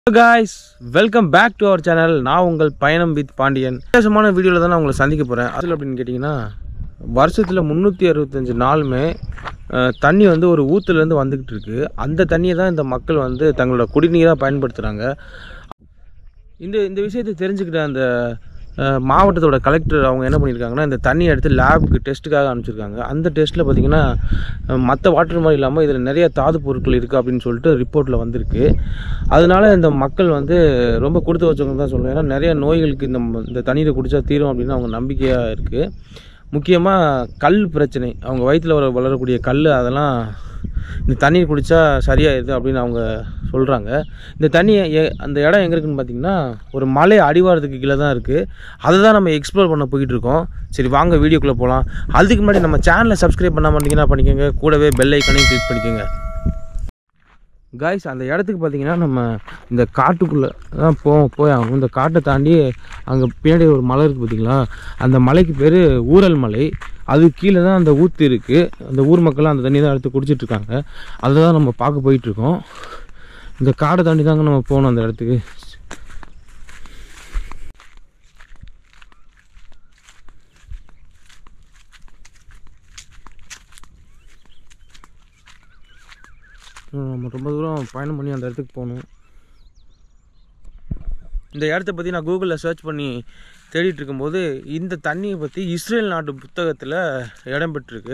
Guys welcome back to our channel நான் உங்கள் பயணம் வித் பாண்டியன் வித்தியாசமான வீடியோவில் தான் நான் உங்களை சந்திக்க போகிறேன் அதில் அப்படின்னு கேட்டிங்கன்னா வருஷத்தில் முந்நூற்றி அறுபத்தஞ்சு நாளுமே அஹ், தண்ணி வந்து ஒரு ஊற்றுலேருந்து வந்துக்கிட்டு இருக்கு அந்த தண்ணியை தான் இந்த மக்கள் வந்து தங்களோட குடிநீராக பயன்படுத்துகிறாங்க இந்த இந்த விஷயத்தை தெரிஞ்சுக்கிட்ட அந்த அஹ், மாவட்டத்தோட கலெக்டர் அவங்க என்ன பண்ணியிருக்காங்கன்னா இந்த தண்ணியை எடுத்து லேபுக்கு டெஸ்ட்டுக்காக அனுப்பிச்சிருக்காங்க அந்த டெஸ்ட்டில் பார்த்தீங்கன்னா மற்ற வாட்டர் மாதிரி இல்லாமல் இதில் நிறைய தாது பொருட்கள் இருக்குது அப்படின்னு சொல்லிட்டு ரிப்போர்ட்டில் வந்திருக்கு அதனால இந்த மக்கள் வந்து ரொம்ப கொடுத்து வச்சவங்க தான் சொல்லுவேன் ஏன்னா நிறைய நோய்களுக்கு இந்த ம- இந்த தண்ணீரை குடித்தா தீரும் அப்படின்னு அவங்க நம்பிக்கையாக இருக்குது முக்கியமாக கல் பிரச்சனை அவங்க வயிற்றில் வர வளரக்கூடிய கல் அதெல்லாம் இந்த தண்ணீர் குடித்தா சரியாயிருது அப்படின்னு அவங்க சொல்கிறாங்க இந்த தண்ணி எ- அந்த இடம் எங்கே இருக்குன்னு பார்த்தீங்கன்னா ஒரு மலை அடிவாரத்துக்கு கீழே தான் இருக்குது அதை தான் நம்ம எக்ஸ்ப்ளோர் பண்ண போயிட்டு இருக்கோம் சரி வாங்க வீடியோக்குள்ளே போகலாம் அதுக்கு முன்னாடி நம்ம சேனலை சப்ஸ்கிரைப் பண்ணாமல் இருந்தீங்கன்னா பண்ணிக்கோங்க கூடவே பெல் ஐக்கனையும் கிளிக் பண்ணிக்கோங்க காய்ஸ் அந்த இடத்துக்கு பார்த்தீங்கன்னா நம்ம இந்த காட்டுக்குள்ளே தான் போவோம் போய் ஆகணும் இந்த காட்டை தாண்டி அங்கே பின்னாடி ஒரு மலை இருக்குது பார்த்தீங்களா அந்த மலைக்கு பேர் ஊரல் மலை அது கீழே தான் அந்த ஊத்து இருக்குது அந்த ஊர் மக்கள்லாம் அந்த தண்ணி தான் எடுத்து குடிச்சிட்டு இருக்காங்க அதை தான் நம்ம பார்க்க போயிட்டுருக்கோம் இந்த காடை தாண்டி தாங்க நம்ம போகணும் அந்த இடத்துக்கு நம்ம ரொம்ப தூரம் பயணம் பண்ணி அந்த இடத்துக்கு போகணும் இந்த இடத்த பற்றி நான் கூகுளில் சர்ச் பண்ணி தேடிட்டு இருக்கும்போது இந்த தண்ணியை பற்றி இஸ்ரேல் நாட்டு புத்தகத்தில் இடம் பெற்றிருக்கு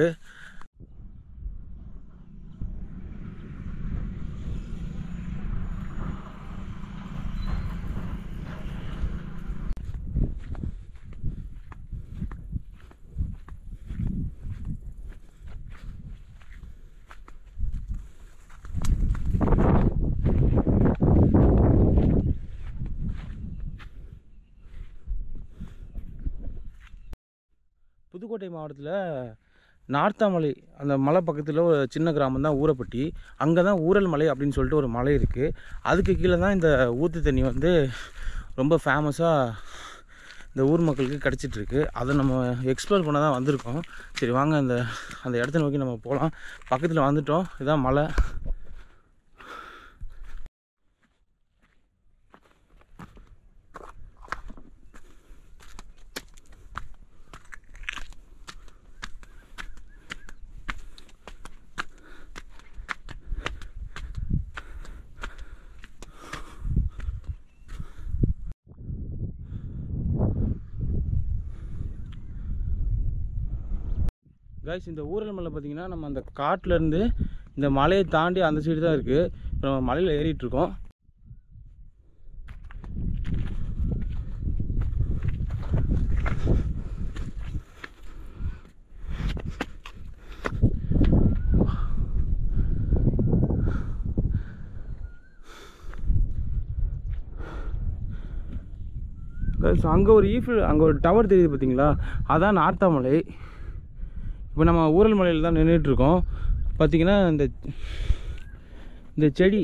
புதுக்கோட்டை மாவட்டத்தில் நார்த்தாமலை அந்த மலை பக்கத்தில் ஒரு சின்ன கிராமம் தான் ஊரப்பட்டி அங்கே தான் ஊரல் மலை அப்படின்னு சொல்லிட்டு ஒரு மலை இருக்குது அதுக்கு கீழே தான் இந்த ஊற்று தண்ணி வந்து ரொம்ப ஃபேமஸாக இந்த ஊர் மக்களுக்கு கிடச்சிட்டு இருக்கு அதை நம்ம எக்ஸ்ப்ளோர் பண்ண தான் வந்திருக்கோம் சரி வாங்க அந்த அந்த இடத்த நோக்கி நம்ம போகலாம் பக்கத்தில் வந்துட்டோம் இதான் மலை கைஸ் இந்த ஊரல் மலை பார்த்தீங்கன்னா நம்ம அந்த காட்டிலேருந்து இந்த மலையை தாண்டி அந்த சைடு தான் இருக்குது இப்போ நம்ம மலையில் ஏறிட்டு இருக்கோம் கைஸ் அங்கே ஒரு ஈஃபில் அங்கே ஒரு டவர் தெரியுது பார்த்தீங்களா அதான் நார்த்தாமலை இப்போ நம்ம ஊரல் மலையில் தான் நின்றுட்டு இருக்கோம் பார்த்தீங்கன்னா இந்த இந்த செடி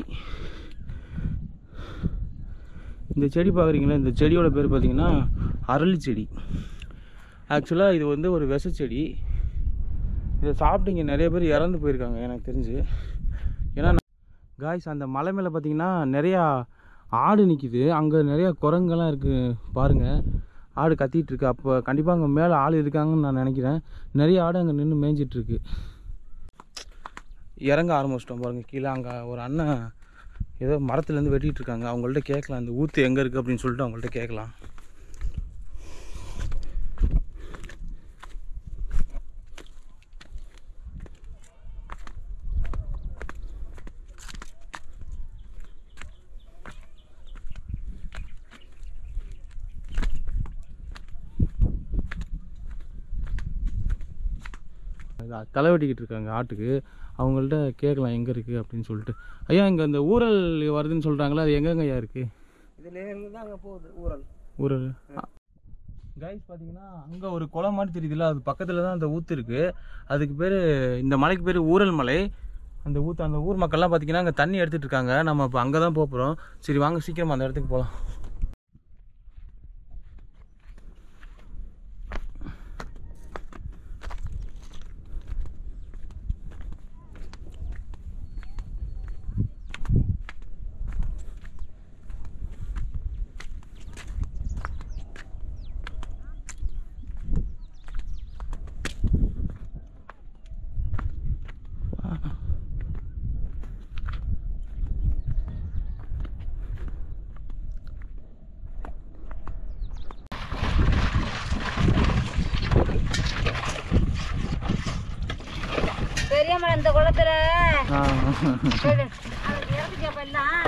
இந்த செடி பார்க்குறீங்களா இந்த செடியோட பேர் பார்த்தீங்கன்னா அரளி செடி ஆக்சுவலாக இது வந்து ஒரு விஷ செடி இதை சாப்பிட்டு இங்கே நிறைய பேர் இறந்து போயிருக்காங்க எனக்கு தெரிஞ்சு ஏன்னா காய்ஸ் அந்த மலை மேலே பார்த்தீங்கன்னா நிறையா ஆடு நிற்கிது அங்கே நிறையா குரங்கெல்லாம் இருக்குது பாருங்கள் ஆடு கத்திட்டு இருக்கு அப்போ கண்டிப்பாக அங்கே மேலே ஆள் இருக்காங்கன்னு நான் நினைக்கிறேன் நிறைய ஆடு அங்கே நின்று மேய்ஞ்சிட்டு இருக்கு இறங்க ஆரம்பிச்சிட்டோம் பாருங்க கீழே அங்கே ஒரு அண்ணன் ஏதோ மரத்துலேருந்து வெட்டிட்டு இருக்காங்க அவங்கள்ட்ட கேட்கலாம் இந்த ஊற்று எங்கே இருக்குது அப்படின்னு சொல்லிட்டு அவங்கள்ட்ட கேட்கலாம் அது தலை வெட்டிக்கிட்டு இருக்காங்க ஆட்டுக்கு அவங்கள்ட்ட கேட்கலாம் எங்கே இருக்குது அப்படின்னு சொல்லிட்டு ஐயா இங்கே இந்த ஊரல் வருதுன்னு சொல்கிறாங்களே அது எங்கெங்க ஐயா இருக்குது இதுல இருந்து தான் அங்க போகுது ஊரல் ஊரல் கைஸ் பார்த்தீங்கன்னா அங்கே ஒரு குளம் மாதிரி தெரியுதுல்ல அது பக்கத்தில் தான் அந்த ஊத்து இருக்குது அதுக்கு பேர் இந்த மலைக்கு பேர் ஊரல் மலை அந்த ஊத்து அந்த ஊர் மக்கள்லாம் பார்த்தீங்கன்னா அங்கே தண்ணி எடுத்துகிட்டு இருக்காங்க நம்ம இப்போ அங்கே தான் போகிறோம் சரி வாங்க சீக்கிரமா அந்த இடத்துக்கு போகலாம் தெரியாம இந்த குளத்துல ஆ போயிடு. அதுக்கு இறந்துச்சு அப்ப எல்லாம்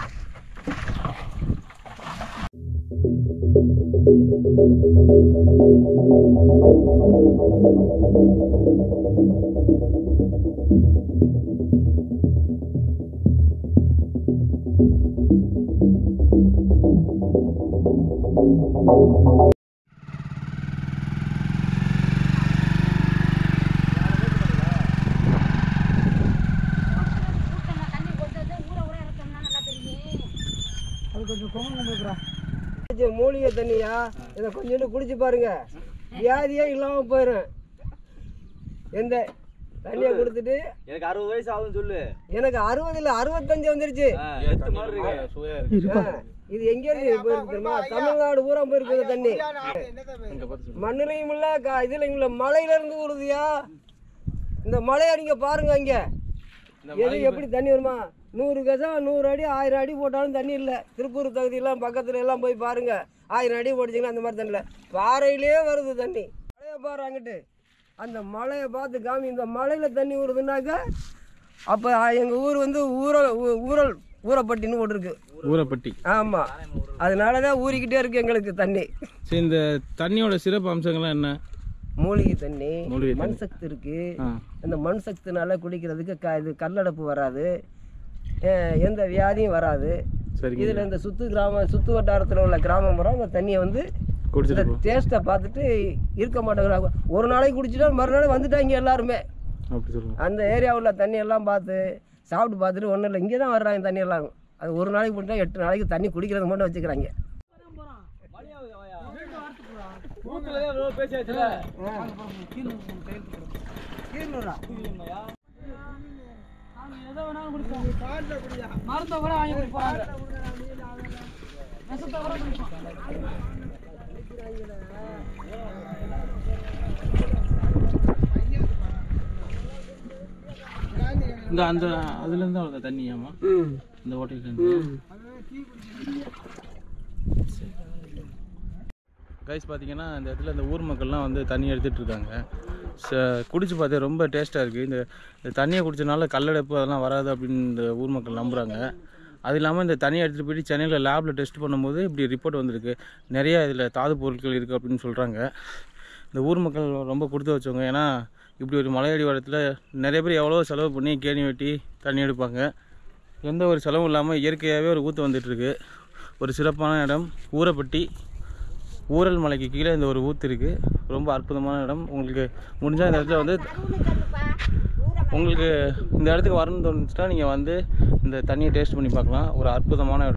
தண்ணி கொண்டு வந்து ஊற ஊற இறக்கணும்னா நல்லா தெரியும் அது கொஞ்சம் கொம்பு கும்பிடுறா மூலிகை தண்ணியா இதை கொஞ்சோண்டு குடிச்சு பாருங்க வியாதியே இல்லாம போயிடும் எந்த தண்ணியை கொடுத்துட்டு எனக்கு அறுபது வயசு ஆகுதுன்னு சொல்லு எனக்கு அறுபது இல்ல அறுபத்தஞ்சு வந்துருச்சு எட்டு மாதிரி இருக்கு சுவையா இருக்கு ஆ, இது எங்க இருந்து போயிருக்கு தெரியுமா தமிழ்நாடு பூரா போயிருக்கு இந்த தண்ணி இங்க பார்த்து மண்ணுலையும் இல்ல கா- இதுலையும் இல்ல மலையில இருந்து ஊறுதுயா இந்த மலையை நீங்க பாருங்க இங்க எது எப்படி தண்ணி வருமா நூறு கஜம் நூறு அடி ஆயிரம் அடி போட்டாலும் தண்ணி இல்லை திருப்பூர் தகுதியெல்லாம் பக்கத்துல எல்லாம் போய் பாருங்க ஆயிரம் அடி போட்டுச்சிங்கன்னா அந்த மாதிரி தண்ணி இல்லை பாறையிலே வருது தண்ணி மலையை பாரு அங்கிட்டு அந்த மலையை பார்த்து காமி இந்த மலையில தண்ணி ஊறுதுன்னாக்க அப்போ எங்கள் ஊர் வந்து ஊரல் ஊ- ஊரல் ஊரப்பட்டின்னு போட்டிருக்கு ஊரப்பட்டி ஆமாம் அதனால தான் ஊறிக்கிட்டே இருக்கு எங்களுக்கு தண்ணி சரி இந்த தண்ணியோட சிறப்பு அம்சங்கள்லாம் என்ன மூலிகை தண்ணி மூலிகை மண் சக்தி இருக்கு ஆ இந்த மண் சக்தினால குடிக்கிறதுக்கு க இது கல்லடைப்பு வராது அஹ் எந்த வியாதியும் வராது சரிங்க இதில் இந்த சுத்து கிராம சுத்து வட்டாரத்தில் உள்ள கிராமம் பூரா இந்த தண்ணியை வந்து இந்த குடிச்சிட்டு போ டேஸ்ட்டை பார்த்துட்டு இருக்க மாட்டாங்க ஒரு நாளைக்கு குடிச்சிட்டா மறுநாள் வந்துட்டாங்க எல்லாருமே அப்படி சொல்லுங்க அந்த ஏரியாவில் தண்ணி எல்லாம் பார்த்து சாப்பிட்டு பார்த்துட்டு ஒன்றும் இல்லை இங்கே தான் வர்றாங்க தண்ணி எல்லாம் அது ஒரு நாளைக்கு போட்டுட்டா எட்டு நாளைக்கு தண்ணி குடிக்கிறது மட்டும் வச்சுக்கிறாங்க பேசியாச்சுல இந்த அந்த அதுல இருந்து வருது தண்ணியாமா இந்த ஹோட்டல்ல இருந்து கைஸ் பார்த்தீங்கன்னா இந்த இடத்துல இந்த ஊர் மக்கள்லாம் வந்து தண்ணி எடுத்துட்டு இருக்காங்க ச- குடிச்சு பார்த்தே ரொம்ப டேஸ்ட்டாக இருக்குது இந்த இந்த தண்ணியை குடிச்சனால கல்லடைப்பு அதெல்லாம் வராது அப்படின்னு இந்த ஊர் மக்கள் நம்புகிறாங்க அது இல்லாமல் இந்த தண்ணியை எடுத்துகிட்டு போயிட்டு சென்னையில் லேபில் டெஸ்ட் பண்ணும்போது இப்படி ரிப்போர்ட் வந்திருக்கு நிறைய இதில் தாது பொருட்கள் இருக்குது அப்படின்னு சொல்கிறாங்க இந்த ஊர் மக்கள் ரொம்ப கொடுத்து வச்சவங்க ஏன்னா இப்படி ஒரு மலையடி வாரத்தில் நிறைய பேர் எவ்வளோ செலவு பண்ணி கேணி வெட்டி தண்ணி எடுப்பாங்க எந்த ஒரு செலவும் இல்லாமல் இயற்கையாகவே ஒரு ஊற்று வந்துட்டுருக்கு ஒரு சிறப்பான இடம் ஊரப்பட்டி ஊரல் மலைக்கு கீழே இந்த ஒரு ஊத்து இருக்குது ரொம்ப அற்புதமான இடம் உங்களுக்கு முடிஞ்சால் இந்த இடத்துல வந்து உங்களுக்கு இந்த இடத்துக்கு வரணும்னு தோணுச்சுன்னா நீங்கள் வந்து இந்த தண்ணியை டேஸ்ட் பண்ணி பார்க்கலாம் ஒரு அற்புதமான இடம்